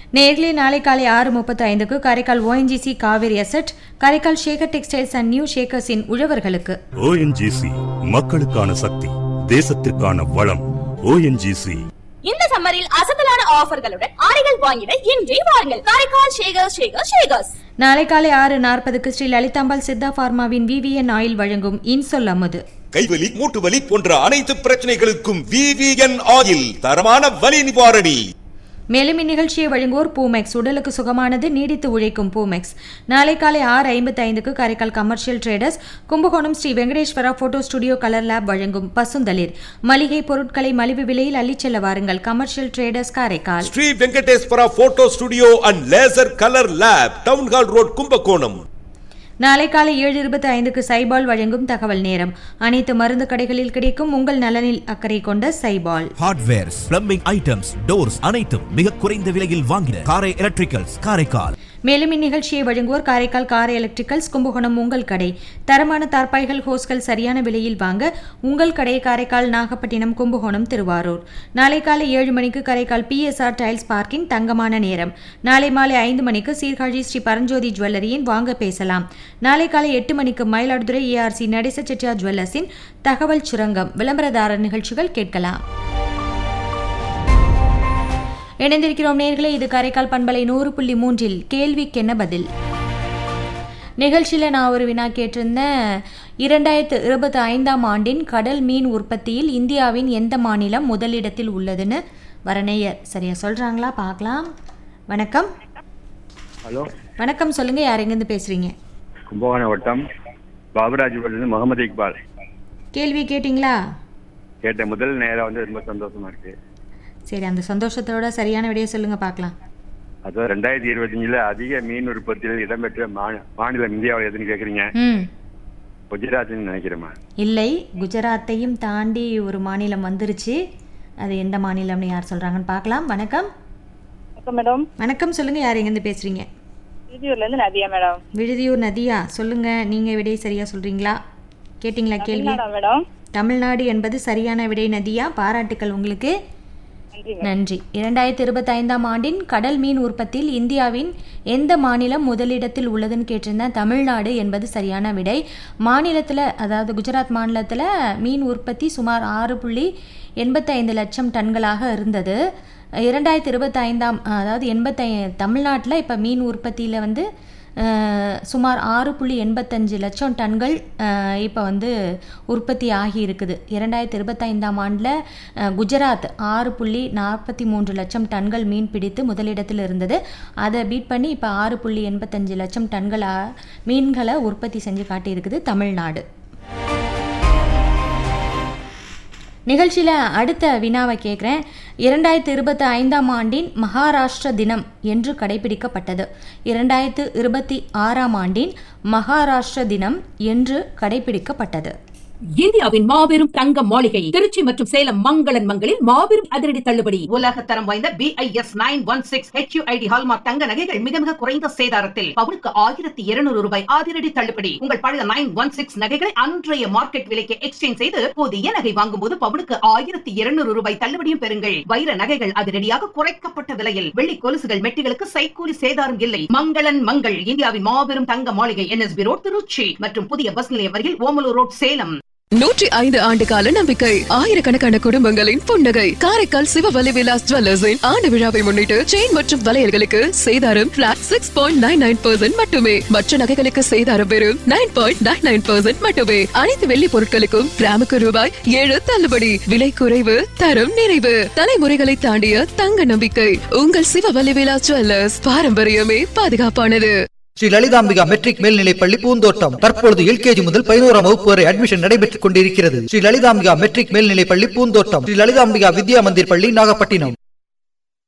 நேர்களே நாளை காலை ஆறு முப்பத்தி ஐந்துக்கு Karaikal ONGC Kaveri asset Karaikal Shekar textiles and new ஷேக்கர்ஸின் உழவர்களுக்கு ஓஎன்ஜிசி மக்களுக்கான சக்தி தேசத்திற்கான வளம் ஓஎன்ஜிசி இந்த சம்மரில் அசத்தலான ஆஃபர்களுடன் ஆடைகள் வாங்கிட இன்றே வாருங்கள் காரைக்கால் ஷேகர் ஷேகர் ஷேகர்ஸ் நாளை காலை ஆறு நாற்பதுக்கு ஸ்ரீ லலிதாம்பாள் சித்தா பார்மாவின் விவிஎன் ஆயில் வழங்கும் இன்சொல் அமுது கைவலி மூட்டு வலி போன்ற அனைத்து பிரச்சனைகளுக்கும் விவிஎன் ஆயில் தரமான வலி நிவாரணி மேலும் இந்நிகழ்ச்சியை வழங்குவோர் பூமெக்ஸ் உடலுக்கு சுகமானது நீடித்து உழைக்கும் பூமெக்ஸ் நாளை காலை ஆறு ஐம்பத்தி ஐந்துக்கு Karaikal commercial traders Kumbakonam Sri Venkateswara photo studio colour lab வழங்கும் பசுந்தளிர் மளிகை பொருட்களை மலிவு விலையில் அள்ளிச் செல்ல வாருங்கள் commercial traders Karaikal Sri Venkateswara photo studio and laser colour lab town hall road Kumbakonam நாளை காலை ஏழு இருபத்தி ஐந்துக்கு சைபால் வழங்கும் தகவல் நேரம் அனைத்து மருந்து கடைகளில் கிடைக்கும் உங்கள் நலனில் அக்கறை கொண்ட சைபால் ஹார்ட்வேர்ஸ் பிளம்பிங் ஐட்டம்ஸ் டோர்ஸ் அனைத்தும் மிக குறைந்த விலையில் வாங்கின காரை எலக்ட்ரிக்கல்ஸ் காரைக்கால் மேலும் இந்நிகழ்ச்சியை வழங்குவோர் காரைக்கால் கார் எலக்ட்ரிக்கல்ஸ் கும்பகோணம் உங்கள் கடை தரமான தார்பாய்கள் ஹோஸ்கள் சரியான விலையில் வாங்க உங்கள் கடை காரைக்கால் நாகப்பட்டினம் கும்பகோணம் திருவாரூர் நாளை காலை ஏழு மணிக்கு காரைக்கால் பிஎஸ்ஆர் டைல்ஸ் பார்க்கிங் தங்கமான நேரம் நாளை மாலை ஐந்து மணிக்கு சீர்காழி ஸ்ரீ பரஞ்சோதி ஜுவல்லரியின் வாங்க பேசலாம் நாளை காலை எட்டு மணிக்கு மயிலாடுதுறை ஏஆர்சி நடேச செட்டியார் ஜுவல்லர்ஸின் தகவல் சுரங்கம் விளம்பரதாரர் நிகழ்ச்சிகள் கேட்கலாம் இணைந்திருக்கிறோம் நேர்களே இது காரைக்கால் பண்பலை நூறு புள்ளி மூன்றில் கேள்விக்கென்ன பதில் நிகழ்ச்சியில் நான் ஒரு வினா கேட்டிருந்தேன் இரண்டாயிரத்து இருபத்தி ஐந்தாம் ஆண்டின் கடல் மீன் உற்பத்தியில் இந்தியாவின் எந்த மாநிலம் முதலிடத்தில் உள்ளதுன்னு வரநேயர் சரியா சொல்கிறாங்களா பார்க்கலாம் வணக்கம் ஹலோ வணக்கம் சொல்லுங்கள் யார் எங்கேருந்து பேசுகிறீங்க கும்பகோணம் வட்டம் பாபுராஜ்புரத்துலேருந்து முகமது இக்பால் கேள்வி கேட்டிங்களா கேட்ட முதல் நேரம் வந்து ரொம்ப சந்தோஷமா இருக்கு சரி அந்த சந்தோஷத்தோட சரியான விடையை சொல்லுங்கள் பார்க்கலாம் அதாவது ரெண்டாயிரத்தி இருபத்தஞ்சுல அதிக மீன் உற்பத்தியில் இடம்பெற்ற மா- மாநிலம் இந்தியாவில் எதுன்னு கேக்குறீங்க ம் குஜராத்னு நினைக்கிறேம்மா இல்லை குஜராத்தையும் தாண்டி ஒரு மாநிலம் வந்துருச்சு அது எந்த மாநிலம்னு யார் சொல்கிறாங்கன்னு பார்க்கலாம் வணக்கம் வணக்கம் மேடம் வணக்கம் சொல்லுங்கள் யார் எங்கேருந்து பேசுகிறீங்க திருச்சியூர்ல இருந்து நதியா மேடம் விடுதியூர் நதியா சொல்லுங்கள் நீங்கள் விடை சரியாக சொல்கிறீங்களா கேட்டிங்களா கேள்வி தமிழ்நாடா மேடம் தமிழ்நாடு என்பது சரியான விடை நதியா பாராட்டுக்கள் உங்களுக்கு நன்றி நன்றி இரண்டாயிரத்தி இருபத்தி ஐந்தாம் ஆண்டின் கடல் மீன் உற்பத்தியில் இந்தியாவின் எந்த மாநிலம் முதலிடத்தில் உள்ளதுன்னு கேட்டிருந்தேன் தமிழ்நாடு என்பது சரியான விடை மாநிலத்தில் அதாவது குஜராத் மாநிலத்தில் மீன் உற்பத்தி சுமார் ஆறு புள்ளி எண்பத்தைந்து லட்சம் டன்களாக இருந்தது இரண்டாயிரத்தி இருபத்தி ஐந்தாம் அதாவது எண்பத்தை தமிழ்நாட்டில் இப்போ மீன் உற்பத்தியில் வந்து அஹ், சுமார் ஆறு புள்ளி எண்பத்தஞ்சு லட்சம் டன்கள் இப்போ வந்து உற்பத்தி ஆகி இருக்குது இரண்டாயிரத்தி இருபத்தைந்தாம் ஆண்டில் குஜராத் ஆறு புள்ளி நாற்பத்தி மூன்று லட்சம் டன்கள் மீன் பிடித்து முதலிடத்தில் இருந்தது அதை பீட் பண்ணி இப்போ ஆறு புள்ளி எண்பத்தஞ்சு லட்சம் டன்களா மீன்களை உற்பத்தி செஞ்சு காட்டியிருக்குது தமிழ்நாடு நிகழ்ச்சியில் அடுத்த வினாவை கேட்குறேன் இரண்டாயிரத்து இருபத்தி ஐந்தாம் ஆண்டின் மகாராஷ்டிர தினம் என்று கடைபிடிக்கப்பட்டது இரண்டாயிரத்து இருபத்தி ஆறாம் ஆண்டின் மகாராஷ்டிர தினம் என்று கடைபிடிக்கப்பட்டது இந்தியாவின் மாபெரும் தங்க மாளிகை திருச்சி மற்றும் சேலம் மங்களன் மங்களில் மாபெரும் அதிரடி தள்ளுபடி உலக தரம் வாய்ந்த BIS nine one six HUID hallmark தங்க நகைகள் மிக மிக குறைந்த சேதாரத்தில் பவுனுக்கு ஆயிரத்தி இருநூறு ரூபாய் அதிரடி தள்ளுபடி உங்கள் பழைய நைன் ஒன் சிக்ஸ் நகைகளை அன்றைய மார்க்கெட் விலைக்கு எக்ஸ்சேஞ்ச் செய்து புதிய நகை வாங்கும் போது பவுனுக்கு ஆயிரத்தி இருநூறு ரூபாய் தள்ளுபடியும் பெறுங்கள் வைர நகைகள் அதிரடியாக குறைக்கப்பட்ட விலையில் வெள்ளி கொலுசுகள் மெட்டிகளுக்கு சைக்கூலி சேதாரம் இல்லை மங்களன் மங்கள் இந்தியாவின் மாபெரும் தங்க மாளிகை என்எஸ்பி ரோட் திருச்சி மற்றும் புதிய பஸ் நிலையம் அருகில் ஓமலூர் ரோட் சேலம் நூற்றி ஐந்து ஆண்டு கால நம்பிக்கை ஆயிரக்கணக்கான குடும்பங்களின் புன்னகை காரைக்கால் சிவவலி விலாஸ் ஜுவல்லர்ஸின் ஆண்டு விழாவை முன்னிட்டு செயின் மற்றும் வளையல்களுக்கு சேதாரம் flat six point nine nine percent மட்டுமே மற்ற நகைகளுக்கு சேதாரம் வெறும் nine point nine nine percent மட்டுமே அனைத்து வெள்ளி பொருட்களுக்கும் கிராமுக்கு ரூபாய் ஏழு தள்ளுபடி விலை குறைவு தரம் நிறைவு தலைமுறைகளை தாண்டிய தங்க நம்பிக்கை உங்கள் சிவவலி விலாஸ் ஜுவல்லர்ஸ் பாரம்பரியமே பாதுகாப்பானது ஸ்ரீ லலிதாம்பிகா மெட்ரிக் மேல்நிலைப்பள்ளி பூந்தோட்டம் தற்பொழுது எல்கேஜி முதல் பதினோராம் வகுப்பு வரை அட்மிஷன் நடைபெற்றுக் கொண்டிருக்கிறது ஸ்ரீ லலிதாம்பிகா மெட்ரிக் மேல்நிலைப்பள்ளி பூந்தோட்டம் ஸ்ரீ லலிதாம்பிகா வித்யா மந்திர் பள்ளி நாகப்பட்டினம்